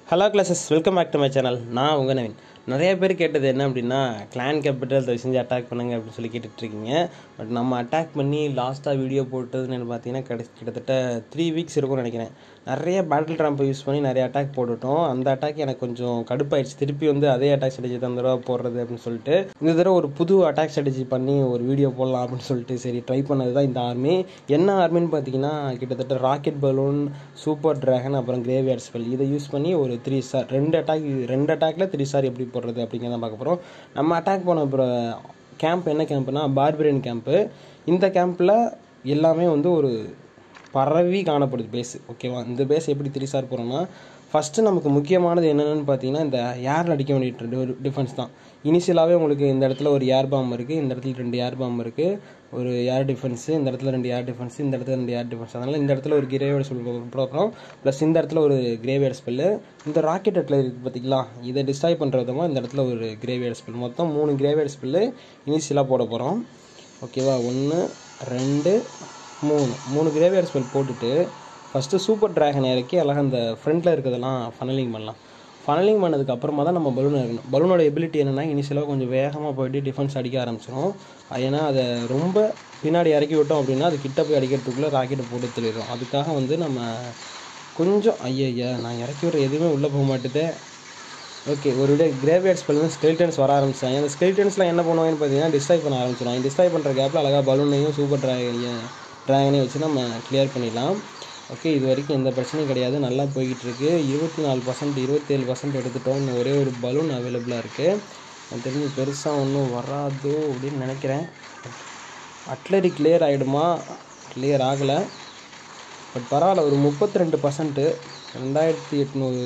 hello classes welcome back to my channel நான் உங்கள் நவீன் நிறைய பேர் கேட்டது என்ன அப்படின்னா கிளான் கேபிட்டல் தயவு செஞ்சு அட்டாக் பண்ணுங்க அப்படின்னு சொல்லி கேட்டுட்ருக்கீங்க பட் நம்ம அட்டாக் பண்ணி லாஸ்ட்டாக வீடியோ போட்டதுன்னு பார்த்தீங்கன்னா கிட்ட கிட்டத்தட்ட த்ரீ வீக்ஸ் இருக்கும்னு நினைக்கிறேன் நிறைய பேட்டில் ட்ராம்பை யூஸ் பண்ணி நிறைய அட்டாக் போட்டுட்டோம் அந்த அட்டாக் எனக்கு கொஞ்சம் கடுப்பாயிடுச்சு திருப்பி வந்து அதே அட்டாக் ஸ்ட்ராட்டஜி தந்துடுவா போடுறது அப்படின்னு சொல்லிட்டு இந்த தடவை ஒரு புது அட்டாக் ஸ்ட்ராட்டஜி பண்ணி ஒரு வீடியோ போடலாம் அப்படின்னு சொல்லிட்டு சரி ட்ரை பண்ணது தான் இந்த ஆர்மி என்ன ஆர்மின்னு பார்த்தீங்கன்னா கிட்டத்தட்ட ராக்கெட் பலூன் சூப்பர் டிராகன் அப்புறம் கிரேவியர்ட் ஸ்பெல் இதை யூஸ் பண்ணி ஒரு த்ரீ ஸ்டார் ரெண்டு அட்டாக் ரெண்டு அட்டாக்ல த்ரீ ஸ்டார் எப்படி போடுறது அப்படிங்கிறத பார்க்க போகிறோம் நம்ம அட்டாக் போன அப்புறம் கேம்ப் என்ன கேம்ப்னா பார்பரியன் கேம்ப்பு இந்த கேம்பில் எல்லாமே வந்து ஒரு பரவி காணப்படுது பேஸ் ஓகேவா இந்த பேஸ் எப்படி த்ரீ ஸ்டார் போகிறோம்னா ஃபஸ்ட்டு நமக்கு முக்கியமானது என்னென்னு பார்த்தீங்கன்னா இந்த ஏரில் அடிக்க வேண்டிய ஒரு டிஃபென்ஸ் தான் இனிஷியலாகவே உங்களுக்கு இந்த இடத்துல ஒரு ஏர் பாம் இருக்குது இந்த இடத்துல ரெண்டு ஏர் பாம் இருக்குது ஒரு ஏர் டிஃபென்ஸு இந்த இடத்துல ரெண்டு ஏர் டிஃபென்ஸ் இந்த இடத்துல ரெண்டு ஏர் டிஃபென்ஸ் அதனால் இந்த இடத்துல ஒரு கிரேவியர் ஸ்பெல் போடுறோம் ப்ளஸ் இந்த இடத்துல ஒரு கிரேவியர் ஸ்பெல்லு இந்த ராக்கெட் இடத்துல இருக்குது பார்த்தீங்களா இதை டிஸ்ட்ராய் பண்ணுற விதமாக இந்த இடத்துல ஒரு கிரேவியர் ஸ்பெல் மொத்தம் மூணு கிரேவியர் ஸ்பெல்லு இனிஷியலாக போட போகிறோம் ஓகேவா ஒன்று ரெண்டு மூணு மூணு கிரேவியர் ஸ்பெல் போட்டுட்டு ஃபஸ்ட்டு சூப்பர் ட்ராகன் இறக்கி அழகாக அந்த ஃப்ரண்ட்டில் இருக்கிறதெல்லாம் ஃபனலிங் பண்ணலாம் ஃபனலிங் பண்ணதுக்கு அப்புறமா தான் நம்ம பலூன் இறக்கணும் பலூனோட எபிலிட்டி என்னென்னா இனிஷியலாக கொஞ்சம் வேகமாக போயிட்டு டிஃபென்ஸ் அடிக்க ஆரம்பிச்சிடும் ஏன்னா அதை ரொம்ப பின்னாடி இறக்கி விட்டோம் அப்படின்னா அது கிட்ட போய் அடிக்கிறதுக்குள்ளே ராக்கெட்டை போட்டு தெரியும் அதுக்காக வந்து நம்ம கொஞ்சம் ஐயா நான் இறக்கி விட்ற எதுவுமே உள்ளே போக மாட்டேதே ஓகே ஒரு விட கிரேவியர்ட் ஸ்பெல் ஸ்கெல்டன்ஸ் வர ஆரம்பிச்சாங்க அந்த ஸ்கெல்டன்ஸ்லாம் என்ன பண்ணுவாங்கன்னு பார்த்தீங்கன்னா டிஸ்ட்ராய் பண்ண ஆரம்பிச்சிடும் டிஸ்ட்ராய் பண்ணுற கேப்பில் அழகாக பலூனையும் சூப்பர் ட்ராகனையும் ட்ராகனையும் வச்சு நம்ம கிளியர் பண்ணிடலாம் ஓகே இது வரைக்கும் எந்த பிரச்சனையும் கிடையாது நல்லா போய்கிட்டு இருக்கு இருபத்தி நாலு பர்சன்ட் இருபத்தேழு பர்சன்ட் எடுத்துட்டோம் இன்னும் ஒரே ஒரு பலூன் அவைலபிளாக இருக்குது எனக்கு தெரிஞ்சு பெருசாக ஒன்றும் வராதோ அப்படின்னு நினைக்கிறேன் அட்லரி கிளியர் ஆகிடுமா கிளியர் ஆகலை பட் பரவாயில்ல ஒரு முப்பத்தி ரெண்டு பர்சன்ட்டு ரெண்டாயிரத்தி எட்நூறு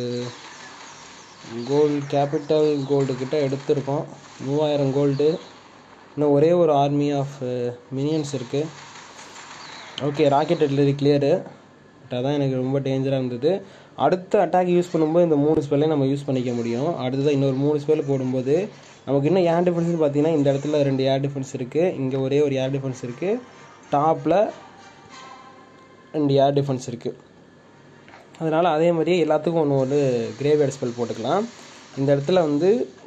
கோல்டு கேபிட்டல் கோல்டு கிட்ட எடுத்திருக்கோம் மூவாயிரம் கோல்டு இன்னும் ஒரே ஒரு ஆர்மி ஆஃப் மினியன்ஸ் இருக்குது okay rocket artillery clear but அதான் எனக்கு ரொம்ப டேஞ்சராக இருந்தது அடுத்த அட்டாக் யூஸ் பண்ணும்போது இந்த மூணு ஸ்பெல்லையும் நம்ம யூஸ் பண்ணிக்க முடியும் அடுத்ததான் இன்னொரு மூணு ஸ்பெல் போடும்போது நமக்கு இன்னும் ஏர் டிஃபென்ஸ்னு பார்த்தீங்கன்னா இந்த இடத்துல ரெண்டு ஏர் டிஃபென்ஸ் இருக்குது இங்கே ஒரே ஒரு ஏர் டிஃபென்ஸ் இருக்குது டாப்பில் ரெண்டு ஏர் டிஃபென்ஸ் இருக்குது அதனால் அதே மாதிரியே எல்லாத்துக்கும் ஒன்று ஒரு கிரேவியர்ட் ஸ்பெல் போட்டுக்கலாம் இந்த இடத்துல வந்து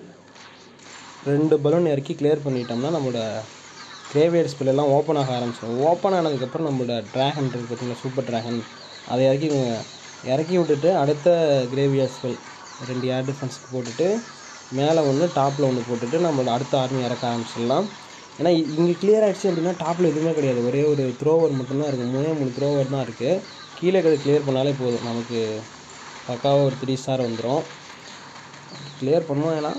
ரெண்டு பலூன் இறக்கி கிளியர் பண்ணிட்டோம்னா நம்மளோட கிரேவியர்ட் ஸ்பெல் எல்லாம் ஓப்பன் ஆக ஆரம்பிச்சிடும் ஓப்பன் ஆனதுக்கப்புறம் நம்மளோட ட்ராகன் இருக்குது பார்த்தீங்களா சூப்பர் ட்ராகன் அதை இறக்கி இறக்கி விட்டுட்டு அடுத்த கிரேவியர் ஸ்பெல் ரெண்டு ஏர் டிஃபென்ஸ்க்கு போட்டுட்டு மேலே ஒன்று டாப்பில் ஒன்று போட்டுட்டு நம்மளோட அடுத்த ஆர்மி இறக்க ஆரம்பிச்சிடலாம் ஏன்னா இங்கே கிளியர் ஆகிடுச்சு அப்படின்னா டாப்பில் எதுவுமே கிடையாது ஒரே ஒரு த்ரோவர் மட்டும்தான் இருக்குது மூணே மூணு த்ரோவர் தான் இருக்குது கீழே இருக்கிறது கிளியர் பண்ணாலே போதும் நமக்கு பக்காவாக ஒரு த்ரீ ஸ்டார் வந்துடும் கிளியர் பண்ணுவோம் ஏன்னா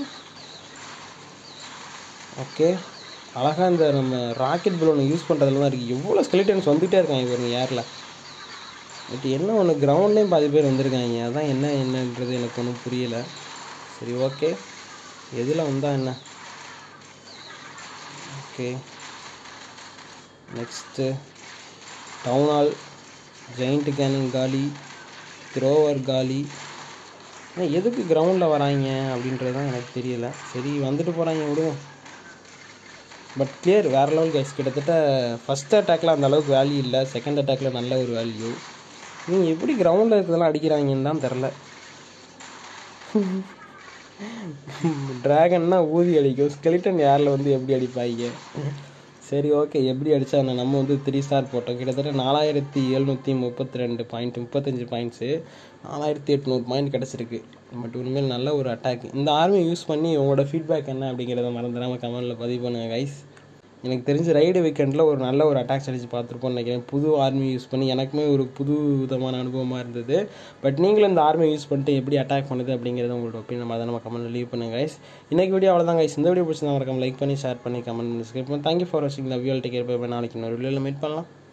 ஓகே அழகாக இந்த நம்ம ராக்கெட் பலூனை யூஸ் பண்ணுறதுல தான் இருக்குது எவ்வளோ ஸ்கெலிட்டன்ஸ் வந்துகிட்டே இருக்காங்க பாருங்க ஏரில் பட் என்ன ஒன்று கிரவுண்ட்லேயும் பாதி பேர் வந்திருக்காங்க அதான் என்ன என்னன்றது எனக்கு ஒன்றும் புரியலை சரி ஓகே எதில் வந்தால் என்ன okay next town hall giant cannon காலி த்ரோவர் காலி ஆனால் எதுக்கு கிரவுண்டில் வராங்க அப்படின்றது தான் எனக்கு தெரியல சரி வந்துட்டு போகிறாங்க விடுவோம் பட் கிளியர் வேறு லெவல் கைஸ் கிட்டத்தட்ட ஃபஸ்ட் அட்டாக்ல அந்த அளவுக்கு வேல்யூ இல்லை செகண்ட் அட்டாக்ல நல்ல ஒரு வேல்யூ நீங்கள் எப்படி கிரவுண்டில் இருக்கிறதெல்லாம் அடிக்கிறாங்கன்னு தான் தெரில ட்ராகன்னா ஊதி அடிக்கும் ஸ்கெலிட்டன் ஏரில் வந்து எப்படி அடிப்பாங்க சரி ஓகே எப்படி அடித்தா நம்ம வந்து த்ரீ ஸ்டார் போட்டோம் கிட்டத்தட்ட நாலாயிரத்தி எழுநூற்றி முப்பத்தி ரெண்டு பாயிண்ட் முப்பத்தஞ்சு பாயிண்ட்ஸு நாலாயிரத்தி எட்நூறு பாயிண்ட் கிடச்சிருக்கு பட் உண்மையில் நல்ல ஒரு அட்டாக் இந்த ஆர்மி யூஸ் பண்ணி உங்களோட ஃபீட்பேக் என்ன அப்படிங்கிறத மறந்துடாமல் கமெண்ட்டில் பதிவு பண்ணுங்கள் கைஸ் எனக்கு தெரிஞ்ச ரைடு வீக்கெண்டில் ஒரு நல்ல ஒரு அட்டாக் ஸ்ட்ராட்டஜி பார்த்துருப்போம்னு நினைக்கிறேன் புது ஆர்மி யூஸ் பண்ணி எனக்குமே ஒரு புது விதமான அனுபவமாக இருந்தது பட் நீங்களும் இந்த ஆர்மி யூஸ் பண்ணிட்டு எப்படி அட்டாக் பண்ணுது அப்படிங்கிறத உங்களோட ஒப்பீனியன் அதை நம்ம கமெண்ட்டில் லீவ் பண்ணுங்க கைஸ் இன்றைக்கி வீடியோ அவ்வளோதான் கைஸ் இந்த வீடியோ பிடிச்சிருந்தா மறக்காம லைக் பண்ணி ஷேர் பண்ணி கமெண்ட் பண்ணி சப்ஸ்கிரைப் பண்ணி தேங்க்யூ ஃபார் வாட்சிங் love you all take care bye நாளைக்கு இன்னொரு வீடியோவில் மீட் பண்ணலாம்